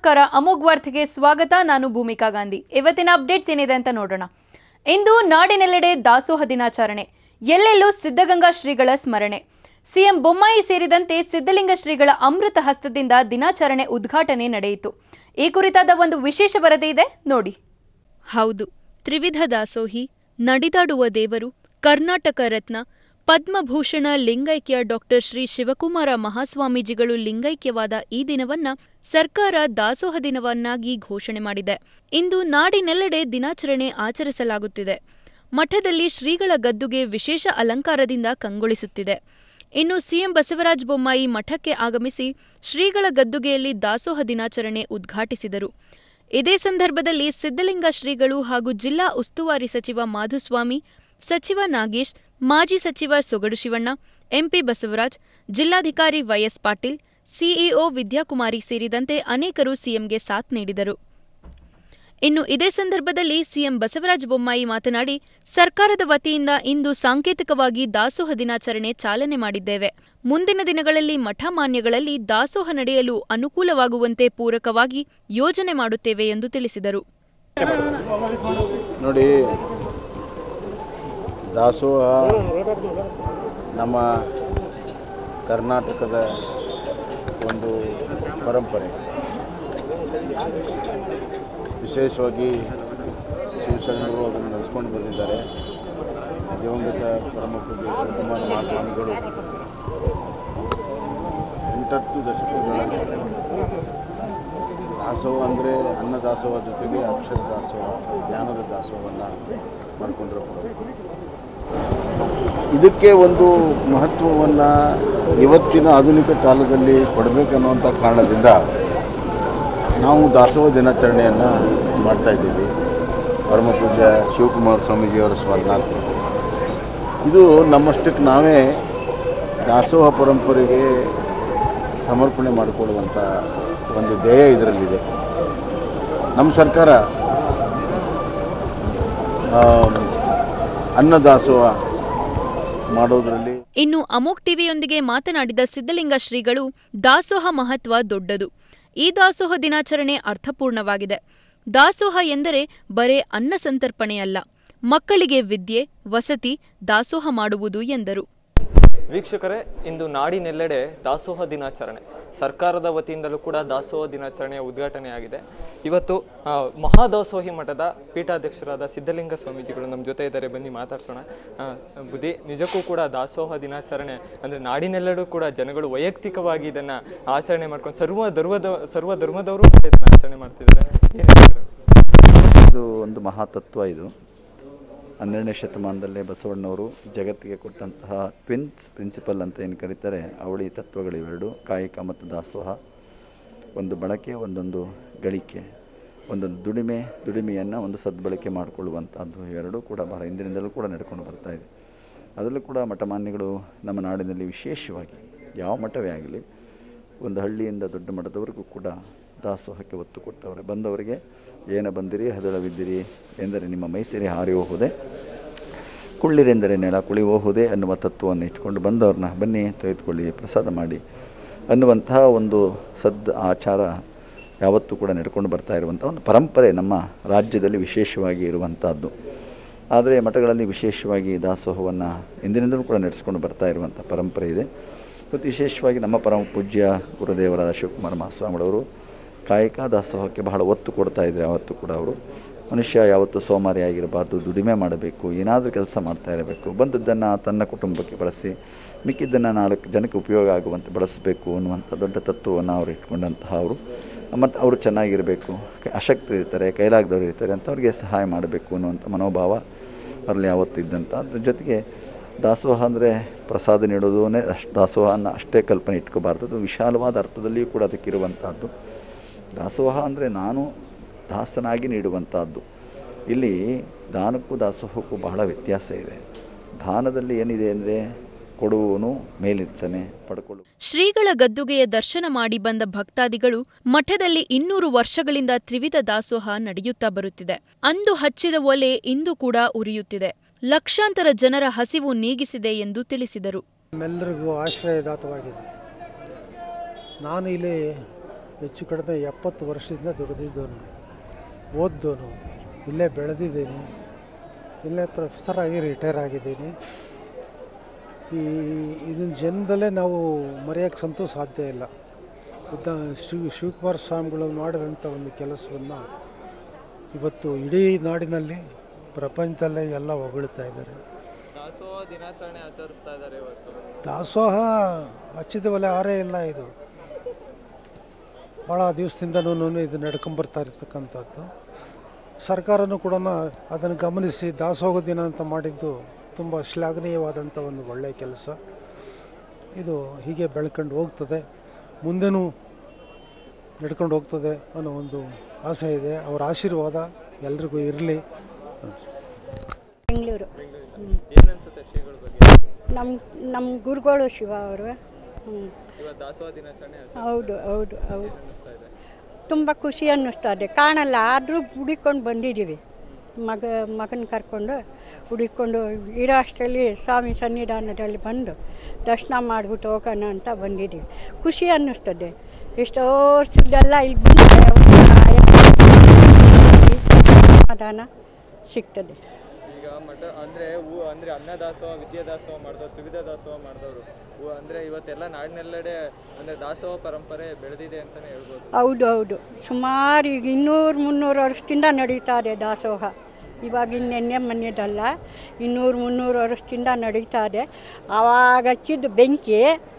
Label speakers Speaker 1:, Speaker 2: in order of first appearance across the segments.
Speaker 1: ನಮಸ್ಕಾರ ಅಮೋಘ್ ವಾರ್ತೆಗೆ ಸ್ವಾಗತ ನಾನು ಭೂಮಿಕಾ ಗಾಂಧಿ ಇವತ್ತಿನ ಅಪ್ಡೇಟ್ಸ್ ಏನಿದೆ ಅಂತ ನೋಡೋಣ ಇಂದು ನಾಡಿನೆಲ್ಲೆಡೆ ದಾಸೋಹ ದಿನಾಚರಣೆ ಎಲ್ಲೆಲ್ಲೂ ಸಿದ್ಧಗಂಗಾ ಶ್ರೀಗಳ ಸ್ಮರಣೆ ಸಿಎಂ ಬೊಮ್ಮಾಯಿ ಸೇರಿದಂತೆ ಸಿದ್ಧಲಿಂಗ ಶ್ರೀಗಳ ಅಮೃತ ಹಸ್ತದಿಂದ ದಿನಾಚರಣೆ ಉದ್ಘಾಟನೆ ನಡೆಯಿತು ಈ ಕುರಿತಾದ ಒಂದು ವಿಶೇಷ ವರದಿ ಇದೆ ನೋಡಿ ಹೌದು ತ್ರಿವಿಧ ದಾಸೋಹಿ ನಡೆದಾಡುವ ದೇವರು ಕರ್ನಾಟಕ ರತ್ನ ಪದ್ಮಭೂಷಣ ಲಿಂಗೈಕ್ಯ ಡಾಕ್ಟರ್ ಶ್ರೀ ಶಿವಕುಮಾರ ಮಹಾಸ್ವಾಮೀಜಿಗಳು ಲಿಂಗೈಕ್ಯವಾದ ಈ ದಿನವನ್ನ ಸರ್ಕಾರ ದಾಸೋಹ ದಿನವನ್ನಾಗಿ ಘೋಷಣೆ ಮಾಡಿದೆ ಇಂದು ನಾಡಿನೆಲ್ಲೆಡೆ ದಿನಾಚರಣೆ ಆಚರಿಸಲಾಗುತ್ತಿದೆ ಮಠದಲ್ಲಿ ಶ್ರೀಗಳ ಗದ್ದುಗೆ ವಿಶೇಷ ಅಲಂಕಾರದಿಂದ ಕಂಗೊಳಿಸುತ್ತಿದೆ ಇನ್ನು ಸಿಎಂ ಬಸವರಾಜ ಬೊಮ್ಮಾಯಿ ಮಠಕ್ಕೆ ಆಗಮಿಸಿ ಶ್ರೀಗಳ ಗದ್ದುಗೆಯಲ್ಲಿ ದಾಸೋಹ ದಿನಾಚರಣೆ ಉದ್ಘಾಟಿಸಿದರು ಇದೇ ಸಂದರ್ಭದಲ್ಲಿ ಸಿದ್ದಲಿಂಗ ಶ್ರೀಗಳು ಹಾಗೂ ಜಿಲ್ಲಾ ಉಸ್ತುವಾರಿ ಸಚಿವ ಮಾಧುಸ್ವಾಮಿ ಸಚಿವ ನಾಗೇಶ್ ಮಾಜಿ ಸಚಿವ ಸೊಗಡು ಶಿವಣ್ಣ ಎಂಪಿ ಬಸವರಾಜ್ ಜಿಲ್ಲಾಧಿಕಾರಿ ವೈಎಸ್ ಪಾಟೀಲ್ ಸಿಇಒ ವಿದ್ಯಾಕುಮಾರಿ ಸೇರಿದಂತೆ ಅನೇಕರು ಸಿಎಂಗೆ ಸಾಥ್ ನೀಡಿದರು ಇನ್ನು ಇದೇ ಸಂದರ್ಭದಲ್ಲಿ ಸಿಎಂ ಬಸವರಾಜ ಬೊಮ್ಮಾಯಿ ಮಾತನಾಡಿ ಸರ್ಕಾರದ ವತಿಯಿಂದ ಇಂದು ಸಾಂಕೇತಿಕವಾಗಿ ದಾಸೋಹ ದಿನಾಚರಣೆ ಚಾಲನೆ ಮಾಡಿದ್ದೇವೆ ಮುಂದಿನ ದಿನಗಳಲ್ಲಿ ಮಠ ಮಾನ್ಯಗಳಲ್ಲಿ ದಾಸೋಹ ನಡೆಯಲು ಅನುಕೂಲವಾಗುವಂತೆ ಪೂರಕವಾಗಿ ಯೋಜನೆ ಮಾಡುತ್ತೇವೆ ಎಂದು ತಿಳಿಸಿದರು
Speaker 2: ನೋಡಿ ದಾಸೋಹ ನಮ್ಮ ಕರ್ನಾಟಕದ ಒಂದು ಪರಂಪರೆ ವಿಶೇಷವಾಗಿ ಶಿವಶರಣರು ಅದನ್ನು ನಡೆಸ್ಕೊಂಡು ಬಂದಿದ್ದಾರೆ ದಿವಂಗತ ಪರಮ ಪೂಜ್ಯ ಶಿವಕುಮಾರ ಮಹಾಸ್ವಾಮಿಗಳು ಎಂಟತ್ತು ದಶಕಗಳ ದಾಸೋಹ ಅಂದರೆ ಅನ್ನ ದಾಸೋಹ ಜೊತೆಗೆ ಅಕ್ಷರ ದಾಸೋಹ ಜ್ಞಾನದ ದಾಸೋಹವನ್ನು ಮಾಡಿಕೊಂಡಿರೋ ಇದಕ್ಕೆ ಒಂದು ಮಹತ್ವವನ್ನು ಇವತ್ತಿನ ಆಧುನಿಕ ಕಾಲದಲ್ಲಿ ಕೊಡಬೇಕನ್ನುವಂಥ ಕಾರಣದಿಂದ ನಾವು ದಾಸೋಹ ದಿನಾಚರಣೆಯನ್ನು ಮಾಡ್ತಾಯಿದ್ದೀವಿ ಪರಮ ಪೂಜ್ಯ ಶಿವಕುಮಾರ ಸ್ವಾಮೀಜಿಯವರ ಸ್ಮರಣಾರ್ಥ ಇದು ನಮ್ಮಷ್ಟಕ್ಕೆ ನಾವೇ ದಾಸೋಹ ಪರಂಪರೆಗೆ ಸಮರ್ಪಣೆ ಮಾಡಿಕೊಳ್ಳುವಂಥ ಒಂದು ಧ್ಯೇಯ ಇದರಲ್ಲಿದೆ ನಮ್ಮ ಸರ್ಕಾರ ಆ, ಅನ್ನದಾಸೋಹ ಮಾಡೋದರಲ್ಲಿ
Speaker 1: ಇನ್ನು ಅಮೋಕ್ ಟಿವಿಯೊಂದಿಗೆ ಮಾತನಾಡಿದ ಸಿದ್ದಲಿಂಗ ಶ್ರೀಗಳು ದಾಸೋಹ ಮಹತ್ವ ದೊಡ್ಡದು ಈ ದಾಸೋಹ ದಿನಾಚರಣೆ ಅರ್ಥಪೂರ್ಣವಾಗಿದೆ ದಾಸೋಹ ಎಂದರೆ ಬರೇ ಅನ್ನ ಸಂತರ್ಪಣೆಯಲ್ಲ ಮಕ್ಕಳಿಗೆ ವಿದ್ಯೆ ವಸತಿ ದಾಸೋಹ ಮಾಡುವುದು ಎಂದರು
Speaker 3: ವೀಕ್ಷಕರೇ ಇಂದು ನಾಡಿನೆಲ್ಲೆಡೆ ದಾಸೋಹ ದಿನಾಚರಣೆ ಸರ್ಕಾರದ ವತಿಯಿಂದಲೂ ಕೂಡ ದಾಸೋಹ ದಿನಾಚರಣೆಯ ಉದ್ಘಾಟನೆಯಾಗಿದೆ ಇವತ್ತು ಆ, ಮಹಾದಾಸೋಹಿ ಮಠದ ಪೀಠಾಧ್ಯಕ್ಷರಾದ ಸಿದ್ಧಲಿಂಗ ಸ್ವಾಮೀಜಿಗಳು ನಮ್ಮ ಜೊತೆ ಇದ್ದಾರೆ ಬನ್ನಿ ಮಾತಾಡ್ಸೋಣ ಆ, ಬುದ್ಧಿ ನಿಜಕ್ಕೂ ಕೂಡ ದಾಸೋಹ ದಿನಾಚರಣೆ ಅಂದರೆ ನಾಡಿನೆಲ್ಲೆಡೂ ಕೂಡ ಜನಗಳು ವೈಯಕ್ತಿಕವಾಗಿ ಇದನ್ನು ಆಚರಣೆ ಮಾಡ್ಕೊಂಡು ಸರ್ವ ಧರ್ಮದ ಸರ್ವ ಧರ್ಮದವರು ಕೂಡ ಇದನ್ನು ಆಚರಣೆ ಮಾಡ್ತಿದ್ದಾರೆ ಏನ್ ಹೇಳ್ತೀರಾ?
Speaker 4: ಇದು ಒಂದು ಮಹಾತತ್ವ ಇದು ಹನ್ನೆರಡನೇ ಶತಮಾನದಲ್ಲೇ ಬಸವಣ್ಣವರು ಜಗತ್ತಿಗೆ ಕೊಟ್ಟಂತಹ ಟ್ವಿನ್ಸ್ ಪ್ರಿನ್ಸಿಪಲ್ ಅಂತ ಏನು ಕರೀತಾರೆ ಅವಳಿ ತತ್ವಗಳಿವೆರಡು ಕಾಯಕ ಮತ್ತು ದಾಸೋಹ ಒಂದು ಬಳಕೆ ಒಂದೊಂದು ಗಳಿಕೆ ಒಂದೊಂದು ದುಡಿಮೆ ದುಡಿಮೆಯನ್ನು ಒಂದು ಸದ್ಬಳಕೆ ಮಾಡಿಕೊಳ್ಳುವಂಥದ್ದು ಇವೆರಡೂ ಕೂಡ ಬಹಳ ಹಿಂದಿನಿಂದಲೂ ಕೂಡ ನಡ್ಕೊಂಡು ಬರ್ತಾ ಇದೆ ಅದರಲ್ಲೂ ಕೂಡ ಮಠಮಾನ್ಯಗಳು ನಮ್ಮ ನಾಡಿನಲ್ಲಿ ವಿಶೇಷವಾಗಿ ಯಾವ ಮಠವೇ ಆಗಲಿ ಒಂದು ಹಳ್ಳಿಯಿಂದ ದೊಡ್ಡ ಮಠದವರೆಗೂ ಕೂಡ ದಾಸೋಹಕ್ಕೆ ಒತ್ತು ಕೊಟ್ಟವರೆ ಬಂದವರಿಗೆ ಏನ ಬಂದಿರಿ ಹದಳವಿದ್ದಿರಿ ಎಂದರೆ ನಿಮ್ಮ ಮೈಸೇರಿ ಹಾರಿ ಹೋಗುವುದೇ ಕುಳ್ಳಿರೆಂದರೆ ನೆಲ ಕುಳಿ ಹೋಗುವುದೇ ಅನ್ನುವ ತತ್ವವನ್ನು ಇಟ್ಕೊಂಡು ಬಂದವ್ರನ್ನ ಬನ್ನಿ ತೆಗೆದುಕೊಳ್ಳಿ ಪ್ರಸಾದ ಮಾಡಿ ಅನ್ನುವಂತಹ ಒಂದು ಸದ್ ಆಚಾರ ಯಾವತ್ತೂ ಕೂಡ ನಡ್ಕೊಂಡು ಬರ್ತಾ ಇರುವಂಥ ಒಂದು ಪರಂಪರೆ ನಮ್ಮ ರಾಜ್ಯದಲ್ಲಿ ವಿಶೇಷವಾಗಿ ಇರುವಂಥದ್ದು ಆದರೆ ಮಠಗಳಲ್ಲಿ ವಿಶೇಷವಾಗಿ ದಾಸೋಹವನ್ನು ಇಂದಿನಿಂದಲೂ ಕೂಡ ನಡೆಸ್ಕೊಂಡು ಬರ್ತಾ ಇರುವಂಥ ಪರಂಪರೆ ಇದೆ ಮತ್ತು ವಿಶೇಷವಾಗಿ ನಮ್ಮ ಪರಮ ಪೂಜ್ಯ ಗುರುದೇವರಾದ ಶಿವಕುಮಾರ ಮಹಾಸ್ವಾಮಿಗಳವರು ಕಾಯಕ ದಾಸೋಹಕ್ಕೆ ಬಹಳ ಒತ್ತು ಕೊಡ್ತಾ ಇದ್ದಾರೆ ಯಾವತ್ತೂ ಕೂಡ ಅವರು ಮನುಷ್ಯ ಯಾವತ್ತೂ ಸೋಮಾರಿಯಾಗಿರಬಾರ್ದು ದುಡಿಮೆ ಮಾಡಬೇಕು ಏನಾದರೂ ಕೆಲಸ ಮಾಡ್ತಾ ಇರಬೇಕು ಬಂದದ್ದನ್ನು ತನ್ನ ಕುಟುಂಬಕ್ಕೆ ಬಳಸಿ ಮಿಕ್ಕಿದ್ದನ್ನು ನಾಲ್ಕು ಜನಕ್ಕೆ ಉಪಯೋಗ ಆಗುವಂತೆ ಬಳಸಬೇಕು ಅನ್ನುವಂಥ ದೊಡ್ಡ ತತ್ವವನ್ನು ಅವರು ಇಟ್ಕೊಂಡಂತಹ ಅವರು ಮತ್ತು ಅವರು ಚೆನ್ನಾಗಿರಬೇಕು ಕ- ಅಶಕ್ತರು ಇರ್ತಾರೆ ಕೈಲಾಗದವ್ರು ಇರ್ತಾರೆ ಅಂಥವ್ರಿಗೆ ಸಹಾಯ ಮಾಡಬೇಕು ಅನ್ನುವಂಥ ಮನೋಭಾವ ಅವರಲ್ಲಿ ಯಾವತ್ತೂ ಇದ್ದಂಥ ಅದ್ರ ಜೊತೆಗೆ ದಾಸೋಹ ಅಂದರೆ ಪ್ರಸಾದ ನೀಡೋದೇ ಅಷ್ಟು ದಾಸೋಹನ ಅಷ್ಟೇ ಕಲ್ಪನೆ ಇಟ್ಕೋಬಾರ್ದು ಅದು ವಿಶಾಲವಾದ ಅರ್ಥದಲ್ಲಿಯೂ ಕೂಡ ಅದಕ್ಕಿರುವಂಥದ್ದು ದಾಸೋಹ ಅಂದರೆ ನಾನು ದಾಸನಾಗಿ ನೀಡುವಂಥದ್ದು ಇಲ್ಲಿ ದಾನಕ್ಕೂ ದಾಸೋಹಕ್ಕೂ ಬಹಳ ವ್ಯತ್ಯಾಸ ಇದೆ ದಾನದಲ್ಲಿ ಏನಿದೆ ಅಂದರೆ ಕೊಡುವವನು ಮೇಲಿರ್ತಾನೆ ಪಡ್ಕೊಳ್ಳು
Speaker 1: ಶ್ರೀಗಳ ಗದ್ದುಗೆಯ ದರ್ಶನ ಮಾಡಿ ಬಂದ ಭಕ್ತಾದಿಗಳು ಮಠದಲ್ಲಿ ಇನ್ನೂರು ವರ್ಷಗಳಿಂದ ತ್ರಿವಿಧ ದಾಸೋಹ ನಡೆಯುತ್ತಾ ಬರುತ್ತಿದೆ ಅಂದು ಹಚ್ಚಿದ ಒಲೆ ಇಂದು ಕೂಡ ಉರಿಯುತ್ತಿದೆ ಲಕ್ಷಾಂತರ ಜನರ ಹಸಿವು ನೀಗಿಸಿದೆ ಎಂದು ತಿಳಿಸಿದರು
Speaker 5: ನಮ್ಮೆಲ್ಲರಿಗೂ ಆಶ್ರಯದಾತವಾಗಿದೆ ನಾನು ಇಲ್ಲಿ ಹೆಚ್ಚು ಕಡಿಮೆ ಎಪ್ಪತ್ತು ವರ್ಷದಿಂದ ದುಡಿದಿದ್ದವನು ಓದ್ದವನು ಇಲ್ಲೇ ಬೆಳೆದಿದ್ದೀನಿ ಇಲ್ಲೇ ಪ್ರೊಫೆಸರ್ ಆಗಿ ರಿಟೈರ್ ಆಗಿದ್ದೀನಿ ಈ ಇದನ್ನ ಜನ್ಮದಲ್ಲೇ ನಾವು ಮರೆಯೋಕ್ಕೆ ಸಂತೂ ಸಾಧ್ಯ ಇಲ್ಲ ಉದ್ದ ಶಿವ ಶಿವಕುಮಾರ ಸ್ವಾಮಿಗಳು ಮಾಡಿದಂಥ ಒಂದು ಕೆಲಸವನ್ನು ಇವತ್ತು ಇಡೀ ನಾಡಿನಲ್ಲಿ ಪ್ರಪಂಚದಲ್ಲೇ ಎಲ್ಲ ಹೊಗಳ್ತಾ ಇದ್ದಾರೆ
Speaker 3: ದಾಸೋಹ ದಿನಾಚರಣೆ ಆಚರಿಸ್ತಾ ಇದ್ದಾರೆ ಇವತ್ತು
Speaker 5: ದಾಸೋಹ ಹಚ್ಚಿದ ಒಲೆ ಆರೇ ಇಲ್ಲ ಇದು ಭಾಳ ದಿವಸದಿಂದನೂ ಇದು ನಡ್ಕೊಂಬರ್ತಾ ಇರ್ತಕ್ಕಂಥದ್ದು ಸರ್ಕಾರನೂ ಕೂಡ ಅದನ್ನು ಗಮನಿಸಿ ದಾಸೋಹ ದಿನ ಅಂತ ಮಾಡಿದ್ದು ತುಂಬ ಶ್ಲಾಘನೀಯವಾದಂಥ ಒಂದು ಒಳ್ಳೆಯ ಕೆಲಸ ಇದು ಹೀಗೆ ಬೆಳ್ಕೊಂಡು ಹೋಗ್ತದೆ ಮುಂದೆನೂ ನಡ್ಕೊಂಡು ಹೋಗ್ತದೆ ಅನ್ನೋ ಒಂದು ಆಸೆ ಇದೆ ಅವರ ಆಶೀರ್ವಾದ ಎಲ್ರಿಗೂ ಇರಲಿ
Speaker 6: ಬೆಂಗಳೂರು
Speaker 3: ಏನ್ ಅನ್ಸುತ್ತೆ ಶ್ರೀಗಳ ಬಗ್ಗೆ
Speaker 6: ನಮ್ಮ ನಮ್ಮ ಗುರುಗಳು ಶಿವ ಅವರು ಹ್ಞೂ
Speaker 3: ಇವತ್ತು ದಾಸೋಹ ದಿನಾಚರಣೆ ಆಚರಿಸ್ತಾ
Speaker 6: ಹೌದು ಹೌದು ಹೌದು
Speaker 3: ಅನ್ನಿಸ್ತಾ ಇದೆ
Speaker 6: ತುಂಬ ಖುಷಿ ಅನ್ನಿಸ್ತದೆ ಕಾಣಲ್ಲ ಆದರೂ ಹುಡಿಕೊಂಡು ಬಂದಿದ್ದೀವಿ ಮಗ ಮಗನ ಕರ್ಕೊಂಡು ಹುಡಿಕೊಂಡು ಇರೋ ಅಷ್ಟರಲ್ಲಿ ಸ್ವಾಮಿ ಸನ್ನಿಧಾನದಲ್ಲಿ ಬಂದು ದರ್ಶನ ಮಾಡಿಬಿಟ್ಟು ಹೋಗೋಣ ಅಂತ ಬಂದಿದ್ದೀವಿ ಖುಷಿ ಅನ್ನಿಸ್ತದೆ ಎಷ್ಟೋ ವರ್ಷದ್ದೆಲ್ಲ ಇಲ್ಲಿ ಬಂದರೆ ಸಮಾಧಾನ ಸಿಗ್ತದೆ
Speaker 3: ಈಗ ಮಠ ಅಂದ್ರೆ ಊ- ಅಂದ್ರೆ ಅನ್ನದಾಸೋಹ ವಿದ್ಯಾದಾಸೋಹ ಮಾಡಿದವರು ತ್ರಿವಿಧ ದಾಸೋಹ ಮಾಡಿದವರು ಅಂದ್ರೆ ಇವತ್ತೆಲ್ಲ ನಾಡಿನೆಲ್ಲೆಡೆ ಅಂದ್ರೆ ದಾಸೋಹ ಪರಂಪರೆ ಬೆಳೆದಿದೆ ಅಂತಾನೆ ಹೇಳ್ಬೋದು
Speaker 6: ಹೌದು ಹೌದು ಸುಮಾರು ಈಗ ಇನ್ನೂರು ಮುನ್ನೂರು ವರ್ಷದಿಂದ ನಡೀತಾ ಇದೆ ದಾಸೋಹ ಇವಾಗ ಇನ್ನೆನ್ನೆ ಮೊನ್ನೆದಲ್ಲ ಇನ್ನೂರು ಮುನ್ನೂರು ವರ್ಷದಿಂದ ನಡೀತಾ ಇದೆ ಆವಾಗ ಹಚ್ಚಿದ ಬೆಂಕಿ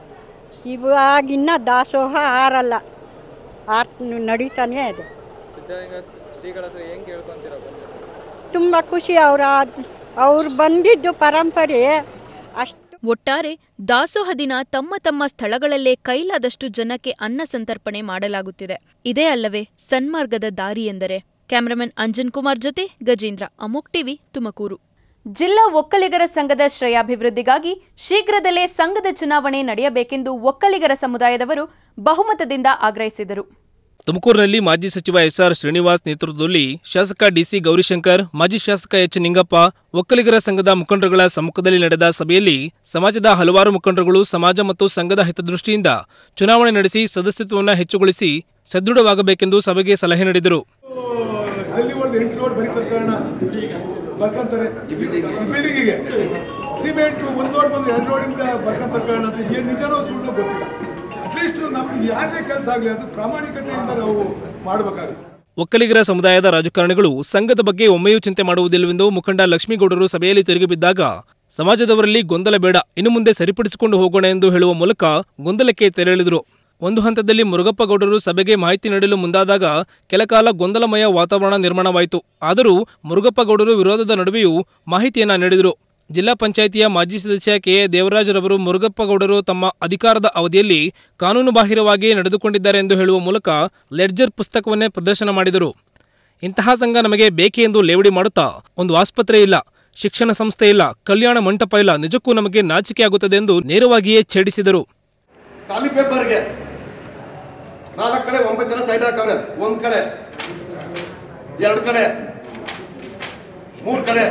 Speaker 6: ಇವಾಗಿನ್ನ ದಾಸೋಹ ಆರಲ್ಲ ಆರ್ ನಡೀತಾನೇ ಇದೆ
Speaker 3: ಸಿದ್ಧಲಿಂಗ ಶ್ರೀಗಳ ಹತ್ರ ಏನ್ ಕೇಳ್ಕೊಂತೀರ ಬಂದು
Speaker 6: ತುಂಬ ಖುಷಿ ಅವ್ರ ಅವ್ರು ಬಂದಿದ್ದು ಪರಂಪರೆ ಅಷ್ಟು
Speaker 1: ಒಟ್ಟಾರೆ ದಾಸೋಹ ದಿನ ತಮ್ಮ ತಮ್ಮ ಸ್ಥಳಗಳಲ್ಲೇ ಕೈಲಾದಷ್ಟು ಜನಕ್ಕೆ ಅನ್ನ ಸಂತರ್ಪಣೆ ಮಾಡಲಾಗುತ್ತಿದೆ ಇದೇ ಅಲ್ಲವೇ ಸನ್ಮಾರ್ಗದ ದಾರಿ ಎಂದರೆ ಕ್ಯಾಮರಾಮನ್ ಅಂಜನ್ ಕುಮಾರ್ ಜೊತೆ ಗಜೇಂದ್ರ ಅಮೋಕ್ ಟಿವಿ ತುಮಕೂರು ಜಿಲ್ಲಾ ಒಕ್ಕಲಿಗರ ಸಂಘದ ಶ್ರೇಯಾಭಿವೃದ್ಧಿಗಾಗಿ ಶೀಘ್ರದಲ್ಲೇ ಸಂಘದ ಚುನಾವಣೆ ನಡೆಯಬೇಕೆಂದು ಒಕ್ಕಲಿಗರ ಸಮುದಾಯದವರು ಬಹುಮತದಿಂದ ಆಗ್ರಹಿಸಿದರು
Speaker 7: ತುಮಕೂರಿನಲ್ಲಿ ಮಾಜಿ ಸಚಿವ ಎಸ್ಆರ್ ಶ್ರೀನಿವಾಸ್ ನೇತೃತ್ವದಲ್ಲಿ ಶಾಸಕ ಡಿಸಿ ಗೌರಿಶಂಕರ್ ಮಾಜಿ ಶಾಸಕ ಎಚ್ ನಿಂಗಪ್ಪ ಒಕ್ಕಲಿಗರ ಸಂಘದ ಮುಖಂಡರುಗಳ ಸಮ್ಮುಖದಲ್ಲಿ ನಡೆದ ಸಭೆಯಲ್ಲಿ ಸಮಾಜದ ಹಲವಾರು ಮುಖಂಡರುಗಳು ಸಮಾಜ ಮತ್ತು ಸಂಘದ ಹಿತದೃಷ್ಟಿಯಿಂದ ಚುನಾವಣೆ ನಡೆಸಿ ಸದಸ್ಯತ್ವವನ್ನು ಹೆಚ್ಚುಗೊಳಿಸಿ ಸದೃಢವಾಗಬೇಕೆಂದು ಸಭೆಗೆ ಸಲಹೆ ನೀಡಿದರು
Speaker 8: ಜಲ್ಲಿ ಹೊಡೆದು ಎಂಟು ಲೋಡ್ ಬರೀತಾರೆ ಕಾರಣ ಬರ್ಕೊಂತಾರೆ ಬಿಲ್ಡಿಂಗಿಗೆ ಸಿಮೆಂಟ್ ಒಂದು ಲೋಡ್ ಬಂದ್ರೆ ಎರಡು ಲೋಡಿಂದ ಬರ್ಕೊಂತಾರೆ ಕಾರಣ ಅಂತ ಏನು ನಿಜನೋ ಸುಳ್ಳು ಗೊತ್ತಿಲ್ಲ ಅಟ್ಲೀಸ್ಟ್ ನಮ್ಗೆ ಯಾವುದೇ ಕೆಲಸ ಆಗಲಿ ಅದು ಪ್ರಾಮಾಣಿಕತೆಯಿಂದ ನಾವು ಮಾಡಬೇಕಾಗುತ್ತೆ
Speaker 7: ಒಕ್ಕಲಿಗರ ಸಮುದಾಯದ ರಾಜಕಾರಣಿಗಳು ಸಂಘದ ಬಗ್ಗೆ ಒಮ್ಮೆಯೂ ಚಿಂತೆ ಮಾಡುವುದಿಲ್ಲವೆಂದು ಮುಖಂಡ ಲಕ್ಷ್ಮೀಗೌಡರು ಸಭೆಯಲ್ಲಿ ತಿರುಗಿ ಬಿದ್ದಾಗ ಸಮಾಜದವರಲ್ಲಿ ಗೊಂದಲ ಬೇಡ ಇನ್ನು ಮುಂದೆ ಸರಿಪಡಿಸಿಕೊಂಡು ಹೋಗೋಣ ಎಂದು ಹೇಳುವ ಮೂಲಕ ಗೊಂದಲಕ್ಕೆ ತೆರೆಳಿದರು ಒಂದು ಹಂತದಲ್ಲಿ ಮುರುಗಪ್ಪ ಗೌಡರು ಸಭೆಗೆ ಮಾಹಿತಿ ನೀಡಲು ಮುಂದಾದಾಗ ಕೆಲಕಾಲ ಗೊಂದಲಮಯ ವಾತಾವರಣ ನಿರ್ಮಾಣವಾಯಿತು ಆದರೂ ಮುರುಗಪ್ಪ ಗೌಡರು ವಿರೋಧದ ನಡುವೆಯೂ ಮಾಹಿತಿಯನ್ನ ನೀಡಿದರು ಜಿಲ್ಲಾ ಪಂಚಾಯಿತಿಯ ಮಾಜಿ ಸದಸ್ಯ ಕೆಎ ದೇವರಾಜರವರು ಮುರುಗಪ್ಪ ಗೌಡರು ತಮ್ಮ ಅಧಿಕಾರದ ಅವಧಿಯಲ್ಲಿ ಕಾನೂನುಬಾಹಿರವಾಗಿ ನಡೆದುಕೊಂಡಿದ್ದಾರೆ ಎಂದು ಹೇಳುವ ಮೂಲಕ ಲೆಡ್ಜರ್ ಪುಸ್ತಕವನ್ನೇ ಪ್ರದರ್ಶನ ಮಾಡಿದರು ಇಂತಹ ಸಂಘ ನಮಗೆ ಬೇಕೆ ಎಂದು ಲೇವಡಿ ಮಾಡುತ್ತಾ ಒಂದು ಆಸ್ಪತ್ರೆ ಇಲ್ಲ ಶಿಕ್ಷಣ ಸಂಸ್ಥೆ ಇಲ್ಲ ಕಲ್ಯಾಣ ಮಂಟಪ ಇಲ್ಲ ನಿಜಕ್ಕೂ ನಮಗೆ ನಾಚಿಕೆಯಾಗುತ್ತದೆ ಎಂದು ನೇರವಾಗಿಯೇ ಛೇಡಿಸಿದರು
Speaker 9: ಖಾಲಿ ಪೇಪರ್ಗೆ ನಾಲ್ಕು ಕಡೆ ಒಂಬತ್ತು ಜನ ಸೈಡ್ ಹಾಕವ್ರೆ ಒಂದ್ ಕಡೆ ಎರಡು ಕಡೆ ಮೂರ್ ಕಡೆ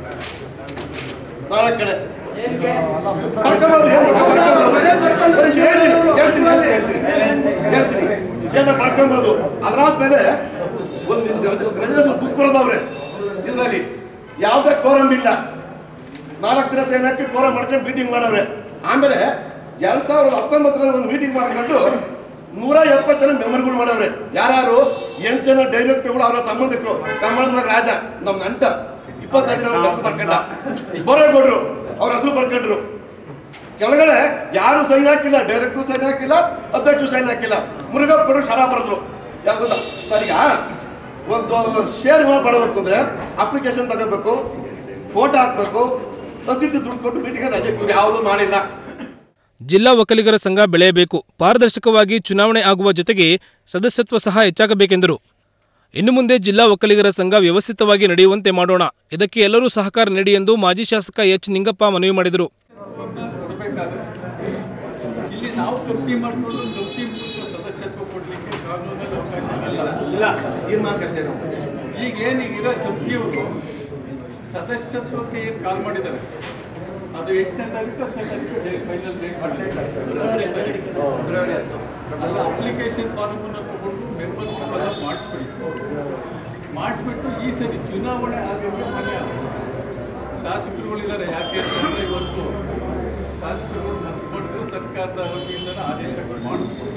Speaker 9: ನಾಲ್ಕು ಕಡೆ ಬರ್ಕೊಂಬೋದು, ಏನ್ ಬರ್ಕೊಂಬೋದು? ಹೇಳ್ತೀನಿ, ಹೇಳ್ತೀನಿ, ಹೇಳ್ತೀನಿ, ಹೇಳ್ತೀನಿ. ಏನೋ ಬರ್ಕೊಂಬೋದು ಅದಾದ್ಮೇಲೆ ಒಂದು ಗ್ರಜಸ್ ಬುಕ್ ಬರೋದವ್ರೆ ಇದರಲ್ಲಿ ಯಾವುದೇ ಕೋರಮ್ ಇಲ್ಲ ನಾಲ್ಕು ದಿನ ಸೈನ್ ಹಾಕಿ ಕೋರಮ್ ಮಾಡ್ಕೊಂಡು ಮೀಟಿಂಗ್ ಮಾಡವ್ರೆ ಆಮೇಲೆ ಎರಡ್ ಸಾವಿರದ ಹತ್ತೊಂಬತ್ತರಲ್ಲಿ ಒಂದು ಮೀಟಿಂಗ್ ಮಾಡ್ಕೊಂಡು ನೂರ ಎಪ್ಪತ್ತು ಜನ ಮೆಂಬರ್ಗಳು ಮಾಡವ್ರೆ ಯಾರು ಎಂಟು ಜನ ಡೈರೆಕ್ಟರ್ಗಳು ಅವರ ಸಂಬಂಧಿಕರು ಕಮಲನಾಗ್ ರಾಜ ನಮ್ಮ ನಂಟ ಇಪ್ಪತ್ತೈದು ಜನ ಹೆಸರು ಬರ್ಕೊಂಡ ಬೋರೇಗೌಡರು ಅವ್ರ ಹೆಸರು ಬರ್ಕೊಂಡ್ರು ಕೆಳಗಡೆ ಯಾರು ಸೈನ್ ಹಾಕಿಲ್ಲ ಡೈರೆಕ್ಟ್ರು ಸೈನ್ ಹಾಕಿಲ್ಲ ಅಧ್ಯಕ್ಷರು ಸೈನ್ ಹಾಕಿಲ್ಲ ಮುರುಗಪ್ಪರು ಶರ ಬರೆದ್ರು ಯಾವ್ದು ಸರ್ ಈಗ ಒಂದು ಶೇರ್ ಮಾಡಬೇಕು ಅಂದ್ರೆ ಅಪ್ಲಿಕೇಶನ್ ತಗೋಬೇಕು ಫೋಟೋ ಹಾಕ್ಬೇಕು ರಸೀದಿ ದುಡ್ಡು ಕೊಟ್ಟು ಮೀಟಿಂಗ್ ರಜೆ ಇವ್ರು ಯಾವುದೂ ಮಾಡಿಲ್ಲ
Speaker 7: ಜಿಲ್ಲಾ ಒಕ್ಕಲಿಗರ ಸಂಘ ಬೆಳೆಯಬೇಕು ಪಾರದರ್ಶಕವಾಗಿ ಚುನಾವಣೆ ಆಗುವ ಜೊತೆಗೆ ಸದಸ್ಯತ್ವ ಸಹ ಹೆಚ್ಚಾಗಬೇಕೆಂದರು ಇನ್ನು ಮುಂದೆ ಜಿಲ್ಲಾ ಒಕ್ಕಲಿಗರ ಸಂಘ ವ್ಯವಸ್ಥಿತವಾಗಿ ನಡೆಯುವಂತೆ ಮಾಡೋಣ ಇದಕ್ಕೆ ಎಲ್ಲರೂ ಸಹಕಾರ ನೀಡಿ ಎಂದು ಮಾಜಿ ಶಾಸಕ ಎಚ್ ನಿಂಗಪ್ಪ ಮನವಿ ಮಾಡಿದರು
Speaker 8: ಕೊಡಬೇಕಾದ್ರೆ ಇಲ್ಲಿ ನಾವು ಕಮಿಟಿ ಮಾಡಿಕೊಂಡು ಕಮಿಟಿ ಮೂಲಕ ಸದಸ್ಯತ್ವ ಕೊಡಲಿಕ್ಕೆ ಕಾನೂನಲ್ಲಿ ಅವಕಾಶ ಇಲ್ಲ
Speaker 9: ತೀರ್ಮಾನಕ್ಕಷ್ಟೇ ನಾವು
Speaker 8: ಈಗ ಏನೀಗಿರೋ ಸಮಿತಿಯವರು ಸದಸ್ಯತ್ವಕ್ಕೆ ಏನು ಕಾಲ್ ಮಾಡಿದ್ದಾರೆ ಅದು ಎಂಟನೇ ತಾರೀಕು ಹತ್ತನೇ ತಾರೀಕು ಫೈನಲ್ ಡೇಟ್ ಮಾಡಿದ್ದಾರೆ ಅಲ್ಲ ಅಪ್ಲಿಕೇಶನ್ ಫಾರ್ಮ್ ಅನ್ನು
Speaker 10: ಮೆಂಬರ್ಶಿಪ್ ಎಲ್ಲ ಮಾಡಿಸ್ಬೇಕು ಮಾಡಿಸ್ಬಿಟ್ಟು ಈ ಸರಿ ಚುನಾವಣೆ ಆಗಂಗೆ ಮನೆ ಶಾಸಕರುಗಳಿದ್ದಾರೆ ಯಾಕೆ ಅಂತಂದರೆ ಇವತ್ತು ಶಾಸಕರುಗಳು ಮನಸ್ಸು ಮಾಡಿದ್ರೆ ಸರ್ಕಾರದ ವತಿಯಿಂದ ಆದೇಶಗಳು ಮಾಡಿಸ್ಬೋದು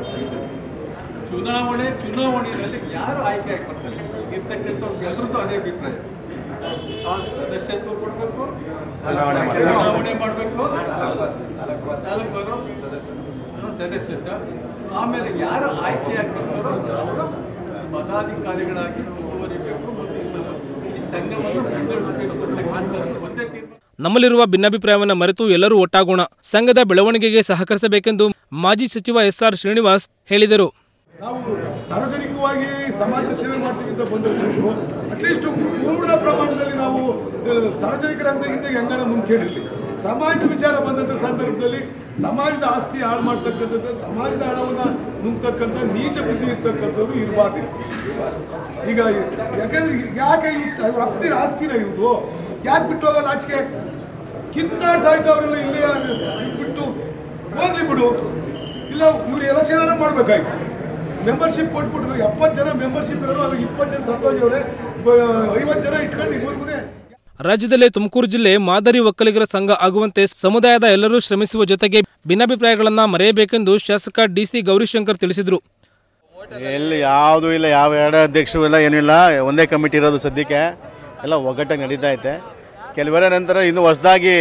Speaker 10: ಚುನಾವಣೆ ಚುನಾವಣೆಯಲ್ಲಿ ಯಾರು ಆಯ್ಕೆ ಆಗಿ ಬರ್ತಾರೆ ಇರ್ತಕ್ಕಂಥವ್ರು ಎಲ್ರದ್ದು ಅದೇ ಅಭಿಪ್ರಾಯ ಸದಸ್ಯತ್ವ ಕೊಡಬೇಕು ಚುನಾವಣೆ ಮಾಡಬೇಕು ಚಾಲಕರು ಸದಸ್ಯತ್ವ ಆಮೇಲೆ ಯಾರು ಆಯ್ಕೆ ಆಗಿ ಬರ್ತಾರೋ ಅವರು ಪದಾಧಿಕಾರಿಗಳಾಗಿ ಮುಂದುವರಿಬೇಕು ಮತ್ತು ಈ ಸಮ- ಈ ಸಂಘವನ್ನು ಮುನ್ನಡೆಸಬೇಕು ಅಂತಕ್ಕಂಥದ್ದು ಒಂದೇ ತೀರ್ಮಾನ
Speaker 7: ನಮ್ಮಲ್ಲಿರುವ ಭಿನ್ನಾಭಿಪ್ರಾಯವನ್ನು ಮರೆತು ಎಲ್ಲರೂ ಒಟ್ಟಾಗೋಣ ಸಂಘದ ಬೆಳವಣಿಗೆಗೆ ಸಹಕರಿಸಬೇಕೆಂದು ಮಾಜಿ ಸಚಿವ ಎಸ್ಆರ್ ಶ್ರೀನಿವಾಸ್ ಹೇಳಿದರು
Speaker 8: ನಾವು ಸಾರ್ವಜನಿಕವಾಗಿ ಸಮಾಜ ಸೇವೆ ಮಾಡ್ತೀವಿ ಅಂತ ಬಂದವರು ಅಟ್ಲೀಸ್ಟ್ ಪೂರ್ಣ ಪ್ರಮಾಣದಲ್ಲಿ ನಾವು ಆ, ಸಾರ್ವಜನಿಕರಾಗದಾಗಿದ್ದ ಹೆಂಗಾರ ಮುಂಕೇಳಿರಲಿ ಸಮಾಜದ ವಿಚಾರ ಬಂದಂಥ ಸಂದರ್ಭದಲ್ಲಿ ಸಮಾಜದ ಆಸ್ತಿ ಹಾಳು ಮಾಡ್ತಕ್ಕಂಥದ್ದು ಸಮಾಜದ ಹಣವನ್ನು ನುಂಗ್ತಕ್ಕಂಥ ನೀಚ ಬುದ್ಧಿ ಇರ್ತಕ್ಕಂಥವ್ರು ಇರಬಾರ್ದು ಈಗ ಯಾಕಂದ್ರೆ ಯಾಕೆ ಇವ್ರ ಅಪ್ತಿರ ಆಸ್ತಿನ ಇವ್ದು ಯಾಕೆ ಬಿಟ್ಟು ಹೋಗಲ್ಲ ಆಚೆಗೆ ಕಿತ್ತಾಡ್ ಸಾಯ್ತವ್ರೆಲ್ಲ ಇಲ್ಲೇ ಬಿಟ್ಟು ಹೋಗ್ಲಿ ಬಿಡು ಇಲ್ಲ ಇವ್ರು ಎಲೆಕ್ಷನ್ ಮಾಡ್ಬೇಕಾಯ್ತು ಮೆಂಬರ್ಶಿಪ್ ಕೊಟ್ಬಿಟ್ಟು ಎಪ್ಪತ್ತು ಜನ ಮೆಂಬರ್ಶಿಪ್ ಇರೋರು ಅದ್ರಾಗ ಇಪ್ಪತ್ತು ಜನ ಸತ್ತೋಗಿವ್ರೆ ಐವತ್ತು ಜನ ಇಟ್ಕೊಂಡು ಇವ್ರಿಗೂ
Speaker 7: ರಾಜ್ಯದಲ್ಲೇ ತುಮಕೂರು ಜಿಲ್ಲೆ ಮಾದರಿ ಒಕ್ಕಲಿಗರ ಸಂಘ ಆಗುವಂತೆ ಸಮುದಾಯದ ಎಲ್ಲರೂ ಶ್ರಮಿಸುವ ಜೊತೆಗೆ ಭಿನ್ನಾಭಿಪ್ರಾಯಗಳನ್ನ ಮರೆಯಬೇಕೆಂದು ಶಾಸಕ ಡಿಸಿ ಗೌರಿಶಂಕರ್ ತಿಳಿಸಿದರು
Speaker 2: ಎಲ್ಲಿ ಯಾವುದೂ ಇಲ್ಲ ಯಾವ ಎರಡು ಅಧ್ಯಕ್ಷರು ಇಲ್ಲ ಏನಿಲ್ಲ ಒಂದೇ ಕಮಿಟಿ ಇರೋದು ಸದ್ಯಕ್ಕೆ ಎಲ್ಲ ಒಗ್ಗಟ್ಟಾಗಿ ನಡೀತಾ ಐತೆ ಕೆಲವರ ನಂತರ ಇನ್ನು ಹೊಸದಾಗಿ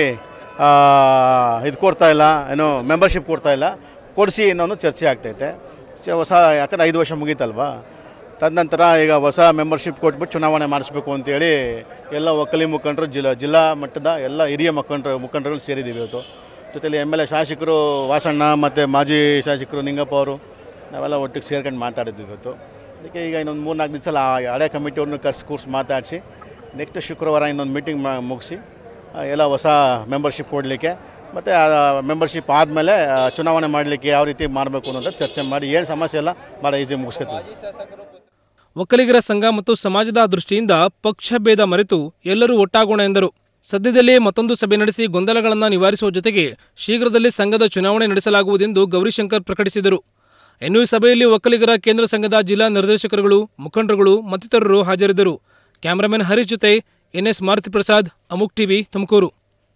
Speaker 2: ಇದು ಕೊಡ್ತಾ ಇಲ್ಲ ಏನು ಮೆಂಬರ್ಶಿಪ್ ಕೊಡ್ತಾ ಇಲ್ಲ ಕೊಡಿಸಿ ಇನ್ನೊಂದು ಚರ್ಚೆ ಆಗ್ತೈತೆ ಚ- ಹೊಸ ಯಾಕಂದ್ರೆ ಐದು ವರ್ಷ ಮುಗೀತಲ್ವಾ ತದನಂತರ ಈಗ ಹೊಸ ಮೆಂಬರ್ಶಿಪ್ ಕೊಟ್ಬಿಟ್ಟು ಚುನಾವಣೆ ಮಾಡಿಸ್ಬೇಕು ಅಂತೇಳಿ ಎಲ್ಲ ಒಕ್ಕಲಿ ಮುಖಂಡರು ಜಿಲ್ಲಾ ಜಿಲ್ಲಾ ಮಟ್ಟದ ಎಲ್ಲ ಹಿರಿಯ ಮುಖಂಡರು ಮುಖಂಡರುಗಳು ಸೇರಿದ್ದೀವಿ ಇವತ್ತು ಜೊತೆಲಿ ಎಮ್ ಎಲ್ ಎ ಶಾಸಕರು ವಾಸಣ್ಣ ಮತ್ತು ಮಾಜಿ ಶಾಸಕರು ನಿಂಗಪ್ಪ ಅವರು ನಾವೆಲ್ಲ ಒಟ್ಟಿಗೆ ಸೇರ್ಕೊಂಡು ಮಾತಾಡಿದ್ವಿ ಇವತ್ತು ಅದಕ್ಕೆ ಈಗ ಇನ್ನೊಂದು ಮೂರು ನಾಲ್ಕು ದಿವಸ ಆ ಹಳೆ ಕಮಿಟಿಯವ್ರನ್ನ ಕರ್ಸಿ ಕೂರ್ಸಿ ಮಾತಾಡಿಸಿ ನೆಕ್ಸ್ಟ್ ಶುಕ್ರವಾರ ಇನ್ನೊಂದು ಮೀಟಿಂಗ್ ಮುಗಿಸಿ ಎಲ್ಲ ಹೊಸ ಮೆಂಬರ್ಶಿಪ್ ಕೊಡಲಿಕ್ಕೆ ಮತ್ತು ಮೆಂಬರ್ಶಿಪ್ ಆದಮೇಲೆ ಚುನಾವಣೆ ಮಾಡಲಿಕ್ಕೆ ಯಾವ ರೀತಿ ಮಾಡಬೇಕು ಅನ್ನೋದು ಚರ್ಚೆ ಮಾಡಿ ಏನು ಸಮಸ್ಯೆ ಇಲ್ಲ ಭಾಳ ಈಸಿ ಮುಗಿಸ್ಕೊತೀವಿ
Speaker 7: ಒಕ್ಕಲಿಗರ ಸಂಘ ಮತ್ತು ಸಮಾಜದ ದೃಷ್ಟಿಯಿಂದ ಪಕ್ಷ ಭೇದ ಮರೆತು ಎಲ್ಲರೂ ಒಟ್ಟಾಗೋಣ ಎಂದರು ಸದ್ಯದಲ್ಲೇ ಮತ್ತೊಂದು ಸಭೆ ನಡೆಸಿ ಗೊಂದಲಗಳನ್ನು ನಿವಾರಿಸುವ ಜೊತೆಗೆ ಶೀಘ್ರದಲ್ಲೇ ಸಂಘದ ಚುನಾವಣೆ ನಡೆಸಲಾಗುವುದೆಂದು ಗೌರಿಶಂಕರ್ ಪ್ರಕಟಿಸಿದರು ಇನ್ನು ಈ ಸಭೆಯಲ್ಲಿ ಒಕ್ಕಲಿಗರ ಕೇಂದ್ರ ಸಂಘದ ಜಿಲ್ಲಾ ನಿರ್ದೇಶಕರುಗಳು ಮುಖಂಡರುಗಳು ಮತ್ತಿತರರು ಹಾಜರಿದ್ದರು ಕ್ಯಾಮರಾಮನ್ ಹರೀಶ್ ಜೊತೆ ಎನ್ಎಸ್ ಮಾರುತಿ ಪ್ರಸಾದ್ ಅಮುಕ್ ಟಿವಿ ತುಮಕೂರು